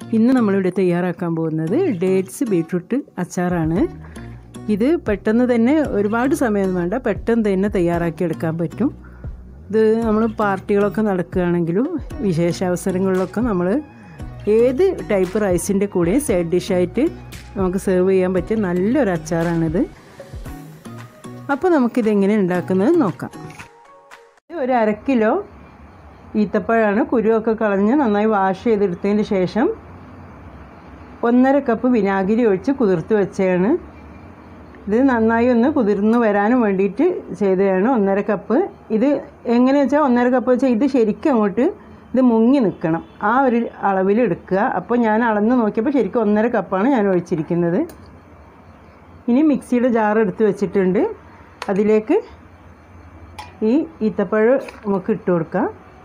ഇന്ന് നമ്മളിവിടെ തയ്യാറാക്കാൻ പോകുന്നത് ഡേറ്റ്സ് ബീട്രൂട്ട് അച്ചാറാണ് ഇത് പെട്ടെന്ന് തന്നെ ഒരുപാട് സമയം വേണ്ട പെട്ടെന്ന് തന്നെ തയ്യാറാക്കി എടുക്കാൻ പറ്റും ഇത് നമ്മൾ പാർട്ടികളൊക്കെ നടക്കുകയാണെങ്കിലും വിശേഷാവസരങ്ങളിലൊക്കെ നമ്മൾ ഏത് ടൈപ്പ് റൈസിൻ്റെ കൂടെ സൈഡ് ഡിഷായിട്ട് നമുക്ക് സെർവ് ചെയ്യാൻ പറ്റിയ നല്ലൊരു അച്ചാറാണിത് അപ്പോൾ നമുക്കിതെങ്ങനെ ഉണ്ടാക്കുന്നത് നോക്കാം ഒരു അര കിലോ ഈത്തപ്പഴമാണ് കുരുവൊക്കെ കളഞ്ഞ് നന്നായി വാഷ് ചെയ്തെടുത്തതിന് ശേഷം ഒന്നര കപ്പ് വിനാഗിരി ഒഴിച്ച് കുതിർത്ത് വെച്ചതാണ് ഇത് നന്നായി ഒന്ന് കുതിർന്ന് വരാനും വേണ്ടിയിട്ട് ചെയ്തതാണ് ഒന്നര കപ്പ് ഇത് എങ്ങനെയാ വെച്ചാൽ ഒന്നര കപ്പ് വെച്ചാൽ ഇത് ശരിക്കും അങ്ങോട്ട് ഇത് മുങ്ങി നിൽക്കണം ആ ഒരു അളവിൽ എടുക്കുക അപ്പോൾ ഞാൻ അളന്ന് നോക്കിയപ്പോൾ ശരിക്കും ഒന്നര കപ്പാണ് ഞാൻ ഒഴിച്ചിരിക്കുന്നത് ഇനി മിക്സിയുടെ ജാർ എടുത്ത് വെച്ചിട്ടുണ്ട് അതിലേക്ക് ഈ ഈത്തപ്പഴം നമുക്ക് ഇട്ട് കൊടുക്കാം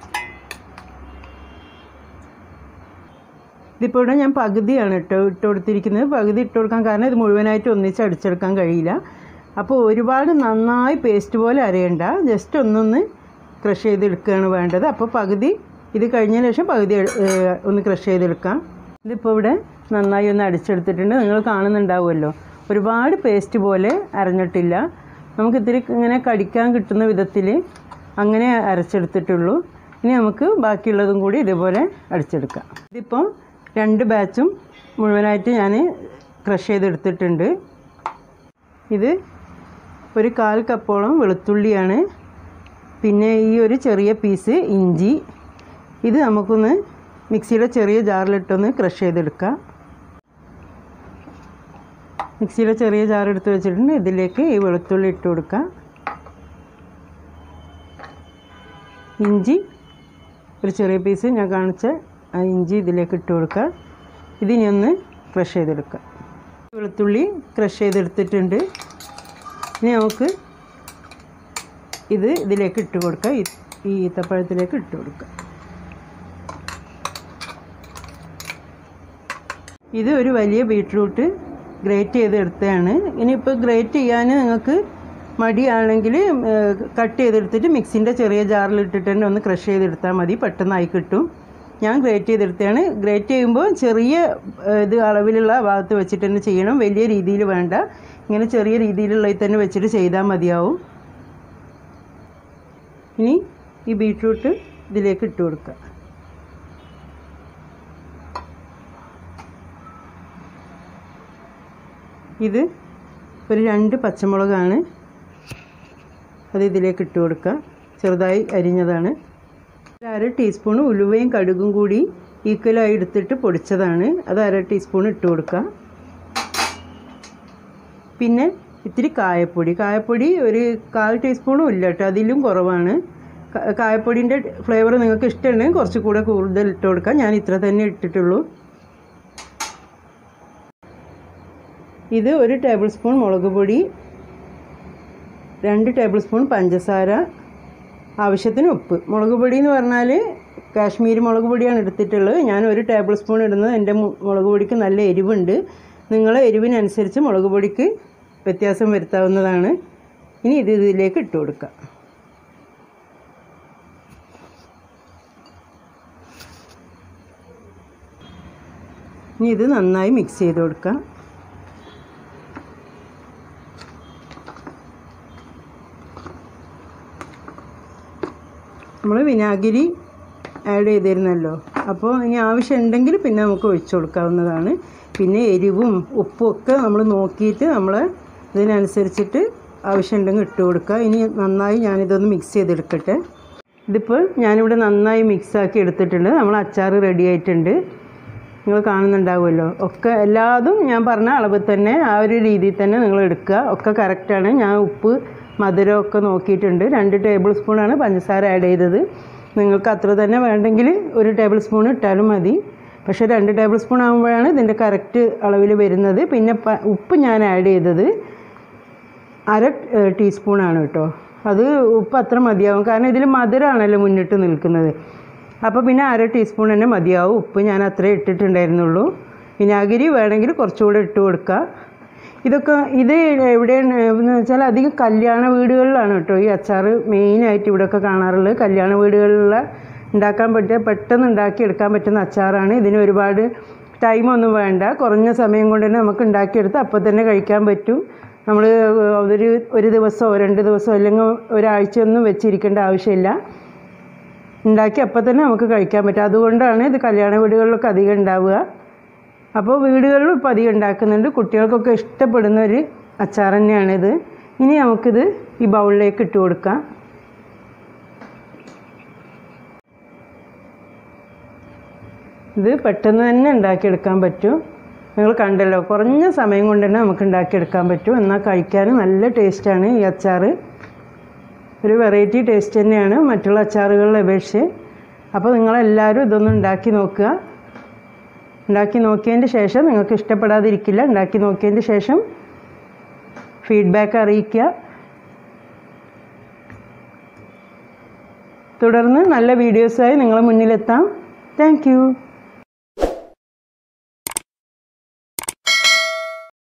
ഇതിപ്പോൾ ഇവിടെ ഞാൻ പകുതിയാണ് ഇട്ട് ഇട്ട് കൊടുത്തിരിക്കുന്നത് പകുതി ഇട്ട് കൊടുക്കാൻ കാരണം ഇത് മുഴുവനായിട്ട് ഒന്നിച്ച് അടിച്ചെടുക്കാൻ കഴിയില്ല അപ്പോൾ ഒരുപാട് നന്നായി പേസ്റ്റ് പോലെ അരയണ്ട ജസ്റ്റ് ഒന്നൊന്ന് ക്രഷ് ചെയ്തെടുക്കുകയാണ് വേണ്ടത് അപ്പോൾ പകുതി ഇത് കഴിഞ്ഞതിന് ശേഷം പകുതി ഒന്ന് ക്രഷ് ചെയ്തെടുക്കാം ഇതിപ്പോൾ ഇവിടെ നന്നായി ഒന്ന് അടിച്ചെടുത്തിട്ടുണ്ട് നിങ്ങൾ കാണുന്നുണ്ടാവുമല്ലോ ഒരുപാട് പേസ്റ്റ് പോലെ അരഞ്ഞിട്ടില്ല നമുക്ക് ഇത്തിരി ഇങ്ങനെ കടിക്കാൻ കിട്ടുന്ന വിധത്തിൽ അങ്ങനെ അരച്ചെടുത്തിട്ടുള്ളൂ ഇനി നമുക്ക് ബാക്കിയുള്ളതും കൂടി ഇതുപോലെ അടിച്ചെടുക്കാം ഇതിപ്പോൾ രണ്ട് ബാച്ചും മുഴുവനായിട്ട് ഞാൻ ക്രഷ് ചെയ്തെടുത്തിട്ടുണ്ട് ഇത് ഒരു കാൽ കപ്പോളം വെളുത്തുള്ളിയാണ് പിന്നെ ഈ ഒരു ചെറിയ പീസ് ഇഞ്ചി ഇത് നമുക്കൊന്ന് മിക്സിയുടെ ചെറിയ ജാറിലിട്ടൊന്ന് ക്രഷ് ചെയ്തെടുക്കാം മിക്സിയുടെ ചെറിയ ജാർ എടുത്ത് വെച്ചിട്ടുണ്ട് ഇതിലേക്ക് ഈ വെളുത്തുള്ളി ഇട്ട് കൊടുക്കാം ഇഞ്ചി ഒരു ചെറിയ പീസ് ഞാൻ കാണിച്ച ആ ഇഞ്ചി ഇതിലേക്ക് ഇട്ട് കൊടുക്കുക ഇതിനി ഒന്ന് ക്രഷ് ചെയ്തെടുക്കുക വെളുത്തുള്ളി ക്രഷ് ചെയ്തെടുത്തിട്ടുണ്ട് ഇനി നമുക്ക് ഇത് ഇതിലേക്ക് ഇട്ട് കൊടുക്കുക ഈ ഈത്തപ്പഴത്തിലേക്ക് ഇട്ട് കൊടുക്കുക ഇത് ഒരു വലിയ ബീട്രൂട്ട് ഗ്രേറ്റ് ചെയ്തെടുത്തതാണ് ഇനിയിപ്പോൾ ഗ്രേറ്റ് ചെയ്യാൻ നിങ്ങൾക്ക് മടിയാണെങ്കിൽ കട്ട് ചെയ്തെടുത്തിട്ട് മിക്സിൻ്റെ ചെറിയ ജാറിലിട്ടിട്ട് തന്നെ ഒന്ന് ക്രഷ് ചെയ്തെടുത്താൽ മതി പെട്ടെന്നായി കിട്ടും ഞാൻ ഗ്രേറ്റ് ചെയ്തെടുത്തതാണ് ഗ്രേറ്റ് ചെയ്യുമ്പോൾ ചെറിയ ഇത് അളവിലുള്ള ഭാഗത്ത് വെച്ചിട്ട് തന്നെ ചെയ്യണം വലിയ രീതിയിൽ വേണ്ട ഇങ്ങനെ ചെറിയ രീതിയിലുള്ളതിൽ തന്നെ വെച്ചിട്ട് ചെയ്താൽ മതിയാവും ഇനി ഈ ബീട്രൂട്ട് ഇതിലേക്ക് ഇട്ട് കൊടുക്കുക ഇത് ഒരു രണ്ട് പച്ചമുളകാണ് അത് ഇതിലേക്ക് ഇട്ട് കൊടുക്കുക ചെറുതായി അരിഞ്ഞതാണ് അര ടീസ്പൂൺ ഉലുവയും കടുകും കൂടി ഈക്വലായി എടുത്തിട്ട് പൊടിച്ചതാണ് അത് അര ടീസ്പൂൺ ഇട്ട് കൊടുക്കുക പിന്നെ ഇത്തിരി കായപ്പൊടി കായപ്പൊടി ഒരു കാൽ ടീസ്പൂണും ഇല്ല കേട്ടോ അതിലും കുറവാണ് കായപ്പൊടിൻ്റെ ഫ്ലേവർ നിങ്ങൾക്ക് ഇഷ്ടമുണ്ടെങ്കിൽ കുറച്ച് കൂടെ കൂടുതൽ ഇട്ട് കൊടുക്കാം ഞാൻ ഇത്ര തന്നെ ഇട്ടിട്ടുള്ളൂ ഇത് ഒരു ടേബിൾ സ്പൂൺ മുളക് പൊടി രണ്ട് ടേബിൾ സ്പൂൺ പഞ്ചസാര ആവശ്യത്തിന് ഉപ്പ് മുളക് പൊടി എന്ന് പറഞ്ഞാൽ കാശ്മീരി മുളക് പൊടിയാണ് എടുത്തിട്ടുള്ളത് ഞാൻ ഒരു ടേബിൾ സ്പൂൺ ഇടുന്നത് എൻ്റെ മുളക് പൊടിക്ക് നല്ല എരിവുണ്ട് നിങ്ങളെ എരിവിനനുസരിച്ച് മുളക് പൊടിക്ക് വ്യത്യാസം വരുത്താവുന്നതാണ് ഇനി ഇത് ഇതിലേക്ക് ഇട്ട് കൊടുക്കാം ഇനി ഇത് നന്നായി മിക്സ് ചെയ്ത് കൊടുക്കാം നമ്മൾ വിനാഗിരി ആഡ് ചെയ്തിരുന്നല്ലോ അപ്പോൾ ഇനി ആവശ്യമുണ്ടെങ്കിൽ പിന്നെ നമുക്ക് ഒഴിച്ചു കൊടുക്കാവുന്നതാണ് പിന്നെ എരിവും ഉപ്പും ഒക്കെ നമ്മൾ നോക്കിയിട്ട് നമ്മൾ ഇതിനനുസരിച്ചിട്ട് ആവശ്യമുണ്ടെങ്കിൽ ഇട്ട് കൊടുക്കുക ഇനി നന്നായി ഞാനിതൊന്ന് മിക്സ് ചെയ്തെടുക്കട്ടെ ഇതിപ്പോൾ ഞാനിവിടെ നന്നായി മിക്സാക്കി എടുത്തിട്ടുണ്ട് നമ്മൾ അച്ചാർ റെഡി ആയിട്ടുണ്ട് നിങ്ങൾ കാണുന്നുണ്ടാവുമല്ലോ ഒക്കെ എല്ലാതും ഞാൻ പറഞ്ഞ അളവിൽ തന്നെ ആ ഒരു രീതിയിൽ തന്നെ നിങ്ങൾ എടുക്കുക ഒക്കെ കറക്റ്റാണ് ഞാൻ ഉപ്പ് മധുരമൊക്കെ നോക്കിയിട്ടുണ്ട് രണ്ട് ടേബിൾ സ്പൂണാണ് പഞ്ചസാര ആഡ് ചെയ്തത് നിങ്ങൾക്ക് അത്ര തന്നെ വേണ്ടെങ്കിൽ ഒരു ടേബിൾ സ്പൂൺ ഇട്ടാലും മതി പക്ഷേ രണ്ട് ടേബിൾ സ്പൂൺ ആകുമ്പോഴാണ് ഇതിൻ്റെ കറക്റ്റ് അളവിൽ വരുന്നത് പിന്നെ ഉപ്പ് ഞാൻ ആഡ് ചെയ്തത് അര ടീസ്പൂണാണ് കേട്ടോ അത് ഉപ്പ് അത്ര മതിയാവും കാരണം ഇതിൽ മധുരമാണല്ലോ മുന്നിട്ട് നിൽക്കുന്നത് അപ്പോൾ പിന്നെ അര ടീസ്പൂൺ തന്നെ മതിയാവും ഉപ്പ് ഞാൻ അത്രേ ഇട്ടിട്ടുണ്ടായിരുന്നുള്ളൂ വിനാഗിരി വേണമെങ്കിൽ കുറച്ചുകൂടെ ഇട്ട് കൊടുക്കുക ഇതൊക്കെ ഇത് എവിടെയാണ് എന്ന് വെച്ചാൽ അധികം കല്യാണ വീടുകളിലാണ് കേട്ടോ ഈ അച്ചാർ മെയിനായിട്ട് ഇവിടെയൊക്കെ കാണാറുള്ളത് കല്യാണ വീടുകളിലുള്ള ഉണ്ടാക്കാൻ പറ്റിയ പെട്ടെന്ന് ഉണ്ടാക്കിയെടുക്കാൻ പറ്റുന്ന അച്ചാറാണ് ഇതിന് ഒരുപാട് ടൈമൊന്നും വേണ്ട കുറഞ്ഞ സമയം കൊണ്ട് തന്നെ നമുക്ക് ഉണ്ടാക്കിയെടുത്ത് അപ്പോൾ തന്നെ കഴിക്കാൻ പറ്റും നമ്മൾ ഒരു ഒരു ദിവസമോ രണ്ട് ദിവസമോ അല്ലെങ്കിൽ ഒരാഴ്ചയൊന്നും വെച്ചിരിക്കേണ്ട ആവശ്യമില്ല ഉണ്ടാക്കി അപ്പോൾ തന്നെ നമുക്ക് കഴിക്കാൻ പറ്റും അതുകൊണ്ടാണ് ഇത് കല്യാണ വീടുകളിലൊക്കെ അധികം ഉണ്ടാവുക അപ്പോൾ വീടുകളിലും ഇപ്പോൾ അധികം ഉണ്ടാക്കുന്നുണ്ട് കുട്ടികൾക്കൊക്കെ ഇഷ്ടപ്പെടുന്ന ഒരു അച്ചാർ തന്നെയാണിത് ഇനി നമുക്കിത് ഈ ബൗളിലേക്ക് ഇട്ട് കൊടുക്കാം ഇത് പെട്ടെന്ന് തന്നെ ഉണ്ടാക്കിയെടുക്കാൻ പറ്റും നിങ്ങൾ കണ്ടല്ലോ കുറഞ്ഞ സമയം കൊണ്ട് തന്നെ നമുക്ക് ഉണ്ടാക്കിയെടുക്കാൻ പറ്റും എന്നാൽ കഴിക്കാൻ നല്ല ടേസ്റ്റാണ് ഈ അച്ചാർ ഒരു വെറൈറ്റി ടേസ്റ്റ് തന്നെയാണ് മറ്റുള്ള അച്ചാറുകളെ അപേക്ഷിച്ച് അപ്പോൾ നിങ്ങളെല്ലാവരും ഇതൊന്ന് ഉണ്ടാക്കി നോക്കുക ഉണ്ടാക്കി നോക്കിയതിൻ്റെ ശേഷം നിങ്ങൾക്ക് ഇഷ്ടപ്പെടാതിരിക്കില്ല ഉണ്ടാക്കി നോക്കിയതിൻ്റെ ശേഷം ഫീഡ്ബാക്ക് അറിയിക്കുക തുടർന്ന് നല്ല വീഡിയോസായി നിങ്ങളെ മുന്നിലെത്താം താങ്ക്